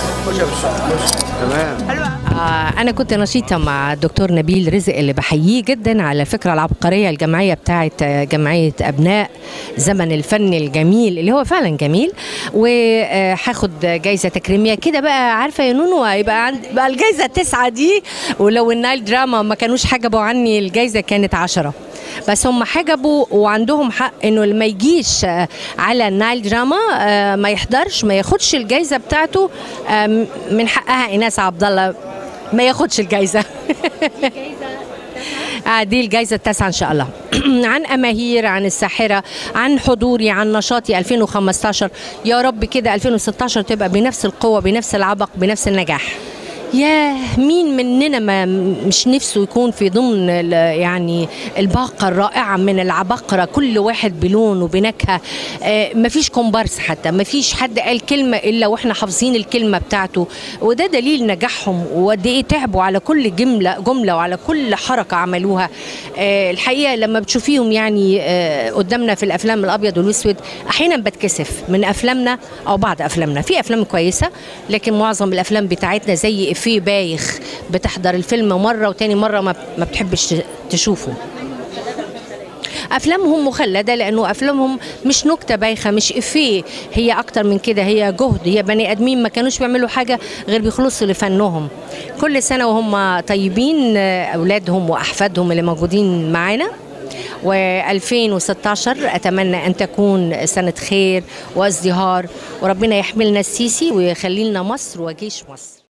تمام آه، أنا كنت نشيطة مع الدكتور نبيل رزق اللي بحييه جدا على الفكرة العبقرية الجمعية بتاعة آه، جمعية أبناء زمن الفن الجميل اللي هو فعلا جميل وهاخد جايزة تكريمية كده بقى عارفة يا نونو هيبقى عند بقى الجايزة التسعة دي ولو النايل دراما ما كانوش حجبوا عني الجايزة كانت عشرة بس هم حجبوا وعندهم حق انه اللي ما يجيش آه، على النايل دراما آه، ما يحضرش ما ياخدش الجايزه بتاعته آه، من حقها ايناس عبد الله ما ياخدش الجايزه آه، دي الجايزة التاسعة إن شاء الله عن أماهير عن الساحرة عن حضوري عن نشاطي 2015 يا رب كده 2016 تبقى بنفس القوة بنفس العبق بنفس النجاح ياه مين مننا ما مش نفسه يكون في ضمن ال- يعني الباقة الرائعة من العباقرة كل واحد بلون وبنكهة آه، مفيش كومبارس حتى مفيش حد قال كلمة إلا وإحنا حافظين الكلمة بتاعته وده دليل نجاحهم وقد إيه تعبوا على كل جملة جملة وعلى كل حركة عملوها آه، الحقيقة لما بتشوفيهم يعني آه، قدامنا في الأفلام الأبيض والأسود أحيانا بتكسف من أفلامنا أو بعض أفلامنا في أفلام كويسة لكن معظم الأفلام بتاعتنا زي إفيه بايخ بتحضر الفيلم مرة وتاني مرة ما ما بتحبش ت- تشوفه افلامهم مخلده لانه افلامهم مش نكته بايخه مش افيه هي اكتر من كده هي جهد هي بني ادمين ما كانوش بيعملوا حاجه غير بيخلصوا لفنهم كل سنه وهم طيبين آه، اولادهم واحفادهم اللي موجودين معانا و2016 اتمنى ان تكون سنه خير وازدهار وربنا يحملنا السيسي ويخلي لنا مصر وجيش مصر